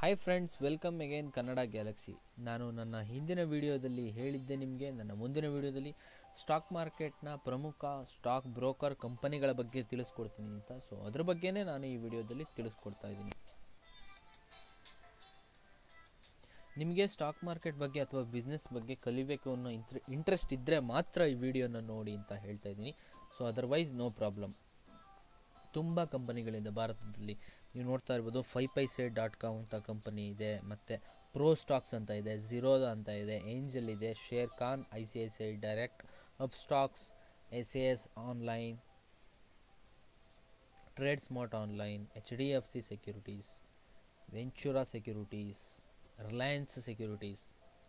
hi friends welcome again Kannada galaxy ನಾನು ನನ್ನ ಹಿಂದಿನ ವಿಡಿಯೋದಲ್ಲಿ ಹೇಳಿದ್ದೆ ನಿಮಗೆ ನನ್ನ ಮುಂದಿನ ವಿಡಿಯೋದಲ್ಲಿ ಸ್ಟಾಕ್ ಮಾರ್ಕೆಟ್ನ ಪ್ರಮುಖ ಸ್ಟಾಕ್ ಬ್ರೋಕರ್ ಕಂಪನಿಗಳ ಬಗ್ಗೆ ತಿಳಿಸ್ಕೊಡ್ತೀನಿ ಅಂತ ಸೊ ಅದ್ರ ಬಗ್ಗೆನೇ ನಾನು ಈ ವಿಡಿಯೋದಲ್ಲಿ ತಿಳಿಸ್ಕೊಡ್ತಾ ಇದ್ದೀನಿ ನಿಮಗೆ ಸ್ಟಾಕ್ ಮಾರ್ಕೆಟ್ ಬಗ್ಗೆ ಅಥವಾ ಬಿಸ್ನೆಸ್ ಬಗ್ಗೆ ಕಲಿಬೇಕು ಅನ್ನೋ ಇಂಟ್ರ ಇಂಟ್ರೆಸ್ಟ್ ಇದ್ದರೆ ಮಾತ್ರ ಈ ವಿಡಿಯೋನ ನೋಡಿ ಅಂತ ಹೇಳ್ತಾ ಇದ್ದೀನಿ ಸೊ ಅದರ್ವೈಸ್ ನೋ ಪ್ರಾಬ್ಲಮ್ ತುಂಬ ಕಂಪನಿಗಳಿದೆ ಭಾರತದಲ್ಲಿ ನೀವು ನೋಡ್ತಾ ಇರ್ಬೋದು ಫೈ ಪೈಸೆ ಡಾಟ್ ಕಾಮ್ ಅಂತ ಕಂಪನಿ ಇದೆ ಮತ್ತು ಪ್ರೋ ಸ್ಟಾಕ್ಸ್ ಅಂತ ಇದೆ ಝೀರೋದಾ ಅಂತ ಇದೆ ಏಂಜಲ್ ಇದೆ Sharekhan I C I C I direct Upstox S A S online trade smart online H D F C securities Ventura securities Reliance securities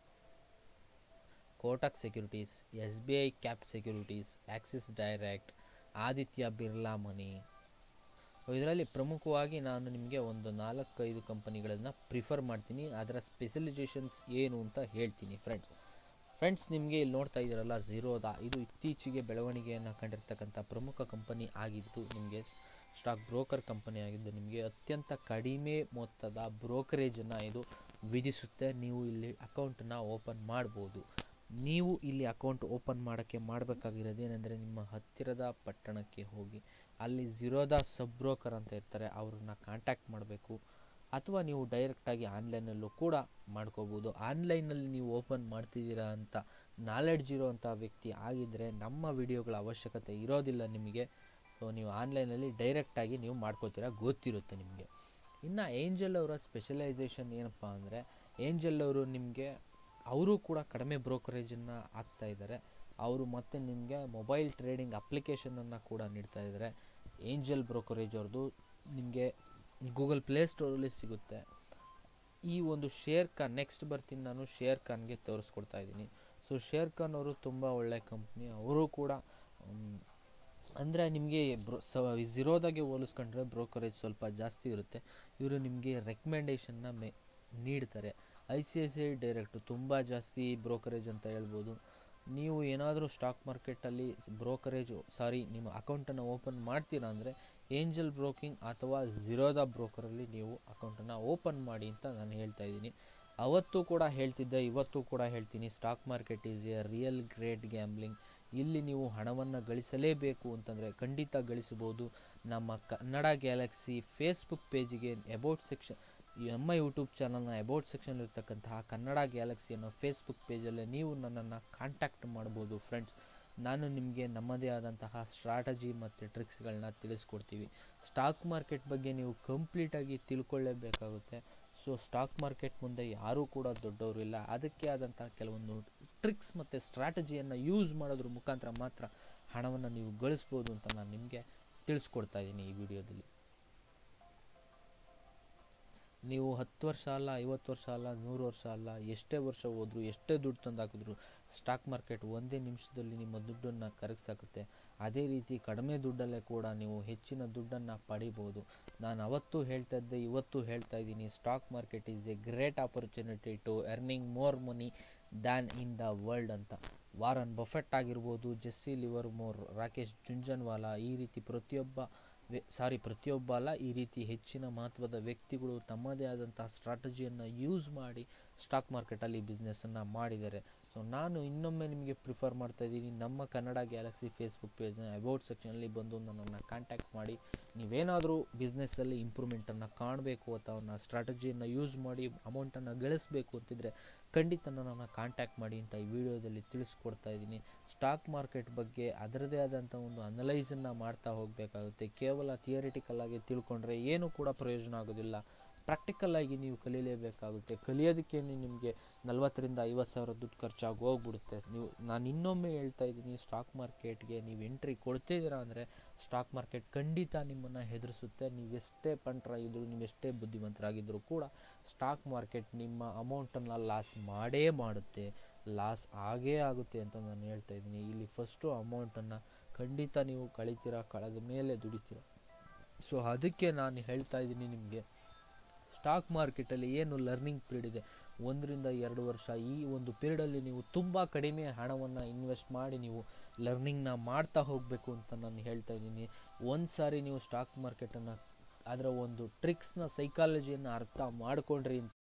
Kotak securities S B I cap securities Axis direct Aditya Birla money ಇದರಲ್ಲಿ ಪ್ರಮುಖವಾಗಿ ನಾನು ನಿಮಗೆ ಒಂದು ನಾಲ್ಕೈದು ಕಂಪನಿಗಳನ್ನು prefer ಮಾಡ್ತೀನಿ ಅದರ specialisations ಏನು ಅಂತ ಹೇಳ್ತೀನಿ ಫ್ರೆಂಡ್ಸ್ ಫ್ರೆಂಡ್ಸ್ ನಿಮಗೆ ಇಲ್ಲಿ ನೋಡ್ತಾ ಇದ್ದೀರಲ್ಲ ಝೀರೋದಾ ಇದು ಇತ್ತೀಚೆಗೆ ಬೆಳವಣಿಗೆಯನ್ನು ಕಂಡಿರ್ತಕ್ಕಂಥ ಪ್ರಮುಖ ಕಂಪನಿ ಆಗಿದ್ದು ನಿಮಗೆ ಸ್ಟಾಕ್ ಬ್ರೋಕರ್ ಕಂಪನಿ ಆಗಿದ್ದು ನಿಮಗೆ ಅತ್ಯಂತ ಕಡಿಮೆ ಮೊತ್ತದ ಬ್ರೋಕರೇಜನ್ನು ಇದು ವಿಧಿಸುತ್ತೆ ನೀವು ಇಲ್ಲಿ ಅಕೌಂಟನ್ನು ಓಪನ್ ಮಾಡ್ಬೋದು ನೀವು ಇಲ್ಲಿ ಅಕೌಂಟ್ ಓಪನ್ ಮಾಡೋಕ್ಕೆ ಮಾಡಬೇಕಾಗಿರೋದೇನೆಂದರೆ ನಿಮ್ಮ ಹತ್ತಿರದ ಪಟ್ಟಣಕ್ಕೆ ಹೋಗಿ ಅಲ್ಲಿ ಝೀರೋದಾ ಸಬ್ ಬ್ರೋಕರ್ ಅಂತ ಇರ್ತಾರೆ ಅವ್ರನ್ನ ಕಾಂಟ್ಯಾಕ್ಟ್ ಮಾಡಬೇಕು ಅಥವಾ ನೀವು ಡೈರೆಕ್ಟಾಗಿ ಆನ್ಲೈನಲ್ಲೂ ಕೂಡ ಮಾಡ್ಕೋಬೋದು ಆನ್ಲೈನಲ್ಲಿ ನೀವು ಓಪನ್ ಮಾಡ್ತಿದ್ದೀರಾ ಅಂತ ನಾಲೆಡ್ಜ್ ಇರೋವಂಥ ವ್ಯಕ್ತಿ ಆಗಿದ್ದರೆ ನಮ್ಮ ವಿಡಿಯೋಗಳ ಅವಶ್ಯಕತೆ ಇರೋದಿಲ್ಲ ನಿಮಗೆ ಸೊ ನೀವು ಆನ್ಲೈನಲ್ಲಿ ಡೈರೆಕ್ಟಾಗಿ ನೀವು ಮಾಡ್ಕೋತೀರಾ ಗೊತ್ತಿರುತ್ತೆ ನಿಮಗೆ ಇನ್ನು ಏಂಜಲ್ ಅವರ ಸ್ಪೆಷಲೈಸೇಷನ್ ಏನಪ್ಪ ಅಂದರೆ ಏಂಜಲ್ ಅವರು ನಿಮಗೆ ಅವರು ಕೂಡ ಕಡಿಮೆ ಬ್ರೋಕರೇಜನ್ನು ಹಾಕ್ತಾ ಇದ್ದಾರೆ ಅವರು ಮತ್ತೆ ನಿಮಗೆ ಮೊಬೈಲ್ ಟ್ರೇಡಿಂಗ್ ಅಪ್ಲಿಕೇಶನನ್ನು ಕೂಡ ನೀಡ್ತಾ ಇದ್ದಾರೆ ಏಂಜಲ್ ಬ್ರೋಕರೇಜ್ ಅವ್ರದ್ದು ನಿಮಗೆ ಗೂಗಲ್ ಪ್ಲೇಸ್ಟೋರಲ್ಲಿ ಸಿಗುತ್ತೆ ಈ ಒಂದು ಶೇರ್ ಖಾನ್ ನೆಕ್ಸ್ಟ್ ಬರ್ತೀನಿ ನಾನು ಶೇರ್ ಖಾನ್ಗೆ ತೋರಿಸ್ಕೊಡ್ತಾ ಇದ್ದೀನಿ ಸೊ ಶೇರ್ ಖಾನ್ ಅವರು ತುಂಬ ಒಳ್ಳೆಯ ಕಂಪ್ನಿ ಅವರು ಕೂಡ ಅಂದರೆ ನಿಮಗೆ ಬ್ರೋ ಸ ಝೀರೋದಾಗೆ ಹೋಲಿಸ್ಕೊಂಡ್ರೆ ಬ್ರೋಕರೇಜ್ ಸ್ವಲ್ಪ ಜಾಸ್ತಿ ಇರುತ್ತೆ ಇವರು ನಿಮಗೆ ರೆಕಮೆಂಡೇಷನ್ನ ಮೆ ನೀಡ್ತಾರೆ I C I C I direct ತುಂಬ ಜಾಸ್ತಿ ಬ್ರೋಕರೇಜ್ ಅಂತ ಹೇಳ್ಬೋದು ನೀವು ಏನಾದರೂ ಸ್ಟಾಕ್ ಮಾರ್ಕೆಟಲ್ಲಿ ಬ್ರೋಕರೇಜು ಸಾರಿ ನಿಮ್ಮ ಅಕೌಂಟನ್ನು ಓಪನ್ ಮಾಡ್ತೀರಾ ಅಂದರೆ ಏಂಜಲ್ ಬ್ರೋಕಿಂಗ್ ಅಥವಾ ಝೀರೋದಾ ಬ್ರೋಕರಲ್ಲಿ ನೀವು ಅಕೌಂಟನ್ನು ಓಪನ್ ಮಾಡಿ ಅಂತ ನಾನು ಹೇಳ್ತಾ ಇದ್ದೀನಿ ಅವತ್ತು ಕೂಡ ಹೇಳ್ತಿದ್ದೆ ಇವತ್ತು ಕೂಡ ಹೇಳ್ತೀನಿ stock market is a real great gambling ಇಲ್ಲಿ ನೀವು ಹಣವನ್ನು ಗಳಿಸಲೇಬೇಕು ಅಂತಂದರೆ ಖಂಡಿತ ಗಳಿಸ್ಬೋದು ನಮ್ಮ ಕನ್ನಡ ಗ್ಯಾಲಕ್ಸಿ ಫೇಸ್ಬುಕ್ ಪೇಜಿಗೆ ಅಬೌಟ್ ಸೆಕ್ಷನ್ ನಮ್ಮ ಯೂಟ್ಯೂಬ್ ಚಾನಲ್ನ ಅಬೌಟ್ ಸೆಕ್ಷನ್ ಇರ್ತಕ್ಕಂತಹ ಕನ್ನಡ ಗ್ಯಾಲಕ್ಸಿ ಅನ್ನೋ ಫೇಸ್ಬುಕ್ ಪೇಜಲ್ಲೇ ನೀವು ನನ್ನನ್ನು ಕಾಂಟ್ಯಾಕ್ಟ್ ಮಾಡ್ಬೋದು ಫ್ರೆಂಡ್ಸ್ ನಾನು ನಿಮಗೆ ನಮ್ಮದೇ ಆದಂತಹ ಸ್ಟ್ರಾಟಜಿ ಮತ್ತು ಟ್ರಿಕ್ಸ್ಗಳನ್ನ ತಿಳಿಸ್ಕೊಡ್ತೀವಿ ಸ್ಟಾಕ್ ಮಾರ್ಕೆಟ್ ಬಗ್ಗೆ ನೀವು ಕಂಪ್ಲೀಟಾಗಿ ತಿಳ್ಕೊಳ್ಳೇಬೇಕಾಗುತ್ತೆ ಸೊ ಸ್ಟಾಕ್ ಮಾರ್ಕೆಟ್ ಮುಂದೆ ಯಾರೂ ಕೂಡ ದೊಡ್ಡವರು ಇಲ್ಲ ಅದಕ್ಕೆ ಆದಂಥ ಕೆಲವೊಂದು ಟ್ರಿಕ್ಸ್ ಮತ್ತು ಸ್ಟ್ರಾಟಜಿಯನ್ನು ಯೂಸ್ ಮಾಡೋದ್ರ ಮುಖಾಂತರ ಮಾತ್ರ ಹಣವನ್ನು ನೀವು ಗಳಿಸ್ಬೋದು ಅಂತ ನಾನು ನಿಮಗೆ ತಿಳಿಸ್ಕೊಡ್ತಾ ಇದ್ದೀನಿ ಈ ವಿಡಿಯೋದಲ್ಲಿ ನೀವು ಹತ್ತು ವರ್ಷ ಅಲ್ಲ ಐವತ್ತು ವರ್ಷ ಅಲ್ಲ ನೂರು ವರ್ಷ ಅಲ್ಲ ಎಷ್ಟೇ ವರ್ಷ ಹೋದರೂ ಎಷ್ಟೇ ದುಡ್ಡು ತಂದು ಹಾಕಿದ್ರು ಸ್ಟಾಕ್ ಮಾರ್ಕೆಟ್ ಒಂದೇ ನಿಮಿಷದಲ್ಲಿ ನಿಮ್ಮ ದುಡ್ಡನ್ನು ಕರಗಿಸಾಕುತ್ತೆ ಅದೇ ರೀತಿ ಕಡಿಮೆ ದುಡ್ಡಲ್ಲೇ ಕೂಡ ನೀವು ಹೆಚ್ಚಿನ ದುಡ್ಡನ್ನು ಪಡಿಬೋದು ನಾನು ಅವತ್ತು ಹೇಳ್ತಾ ಇದ್ದೆ ಇವತ್ತು ಹೇಳ್ತಾ ಇದ್ದೀನಿ stock market is a great opportunity to earning more money than in the world ಅಂತ ವಾರನ್ ಬಫೆಟ್ ಆಗಿರ್ಬೋದು Jesse Livermore Rakesh Jhunjhunwala ಈ ರೀತಿ ಪ್ರತಿಯೊಬ್ಬ ವ್ಯ ಸಾರಿ ಪ್ರತಿಯೊಬ್ಬ ಅಲ್ಲ ಈ ರೀತಿ ಹೆಚ್ಚಿನ ಮಹತ್ವದ ವ್ಯಕ್ತಿಗಳು ತಮ್ಮದೇ ಆದಂತಹ ಸ್ಟ್ರಾಟಜಿಯನ್ನು ಯೂಸ್ ಮಾಡಿ ಸ್ಟಾಕ್ ಮಾರ್ಕೆಟಲ್ಲಿ ಬಿಸ್ನೆಸ್ಸನ್ನು ಮಾಡಿದ್ದಾರೆ ಸೊ ನಾನು ಇನ್ನೊಮ್ಮೆ ನಿಮಗೆ ಪ್ರಿಫರ್ ಮಾಡ್ತಾ ಇದ್ದೀನಿ ನಮ್ಮ ಕನ್ನಡ ಗ್ಯಾಲಕ್ಸಿ ಫೇಸ್ಬುಕ್ ಪೇಜ್ನ ಅಬೌಟ್ ಸೆಕ್ಷನಲ್ಲಿ ಬಂದು ನನ್ನನ್ನು ಕಾಂಟ್ಯಾಕ್ಟ್ ಮಾಡಿ ನೀವೇನಾದರೂ ಬಿಸ್ನೆಸ್ಸಲ್ಲಿ ಇಂಪ್ರೂವ್ಮೆಂಟನ್ನು ಕಾಣಬೇಕು ಅಥವಾ ಸ್ಟ್ರಾಟಜಿಯನ್ನು ಯೂಸ್ ಮಾಡಿ ಅಮೌಂಟನ್ನು ಗಳಿಸಬೇಕು ಅಂತಿದ್ರೆ ಖಂಡಿತ ನನ್ನನ್ನು ಕಾಂಟ್ಯಾಕ್ಟ್ ಮಾಡಿ ಅಂತ ಈ ವಿಡಿಯೋದಲ್ಲಿ ತಿಳಿಸ್ಕೊಡ್ತಾ ಇದ್ದೀನಿ ಸ್ಟಾಕ್ ಮಾರ್ಕೆಟ್ ಬಗ್ಗೆ ಅದರದೇ ಆದಂಥ ಒಂದು ಅನಲೈಸನ್ನು ಮಾಡ್ತಾ ಹೋಗಬೇಕಾಗುತ್ತೆ ಕೇವಲ ಥಿಯರಿಟಿಕಲ್ ಆಗಿ ತಿಳ್ಕೊಂಡ್ರೆ ಏನೂ ಕೂಡ ಪ್ರಯೋಜನ ಆಗೋದಿಲ್ಲ ಪ್ರಾಕ್ಟಿಕಲ್ ಆಗಿ ನೀವು ಕಲೀಲೇಬೇಕಾಗುತ್ತೆ ಕಲಿಯೋದಕ್ಕೆ ನಿಮಗೆ ನಲ್ವತ್ತರಿಂದ ಐವತ್ತು ಸಾವಿರ ದುಡ್ಡು ಖರ್ಚಾಗಿ ಹೋಗ್ಬಿಡುತ್ತೆ ನೀವು ನಾನು ಇನ್ನೊಮ್ಮೆ ಹೇಳ್ತಾ ಇದ್ದೀನಿ ಸ್ಟಾಕ್ ಮಾರ್ಕೆಟ್ಗೆ ನೀವು ಎಂಟ್ರಿ ಕೊಡ್ತಿದ್ದೀರಾ ಅಂದರೆ ಸ್ಟಾಕ್ ಮಾರ್ಕೆಟ್ ಖಂಡಿತ ನಿಮ್ಮನ್ನು ಹೆದರಿಸುತ್ತೆ ನೀವೆಷ್ಟೇ ಪಂಟ್ರಾಗಿದ್ದರೂ ನೀವೆಷ್ಟೇ ಬುದ್ಧಿವಂತರಾಗಿದ್ದರೂ ಕೂಡ ಸ್ಟಾಕ್ ಮಾರ್ಕೆಟ್ ನಿಮ್ಮ ಅಮೌಂಟನ್ನು ಲಾಸ್ ಮಾಡೇ ಮಾಡುತ್ತೆ ಲಾಸ್ ಆಗೇ ಆಗುತ್ತೆ ಅಂತ ನಾನು ಹೇಳ್ತಾ ಇದ್ದೀನಿ ಇಲ್ಲಿ ಫಸ್ಟು ಅಮೌಂಟನ್ನು ಖಂಡಿತ ನೀವು ಕಳಿತೀರ ಕಳೆದ ಮೇಲೆ ದುಡಿತೀರ ಸೊ ಅದಕ್ಕೆ ನಾನು ಹೇಳ್ತಾ ಇದ್ದೀನಿ ನಿಮಗೆ ಸ್ಟಾಕ್ ಮಾರ್ಕೆಟಲ್ಲಿ ಏನು ಲರ್ನಿಂಗ್ ಪೀರಿಯಡ್ ಇದೆ ಒಂದರಿಂದ ಎರಡು ವರ್ಷ ಈ ಒಂದು ಪೀರಿಯಡಲ್ಲಿ ನೀವು ತುಂಬ ಕಡಿಮೆ ಹಣವನ್ನು ಇನ್ವೆಸ್ಟ್ ಮಾಡಿ ನೀವು ಲರ್ನಿಂಗ್ನ ಮಾಡ್ತಾ ಹೋಗಬೇಕು ಅಂತ ನಾನು ಹೇಳ್ತಾ ಇದ್ದೀನಿ ಒಂದು ಸಾರಿ ನೀವು ಸ್ಟಾಕ್ ಮಾರ್ಕೆಟನ್ನು ಅದರ ಒಂದು ಟ್ರಿಕ್ಸ್ನ ಸೈಕಾಲಜಿಯನ್ನು ಅರ್ಥ ಮಾಡ್ಕೊಂಡ್ರಿ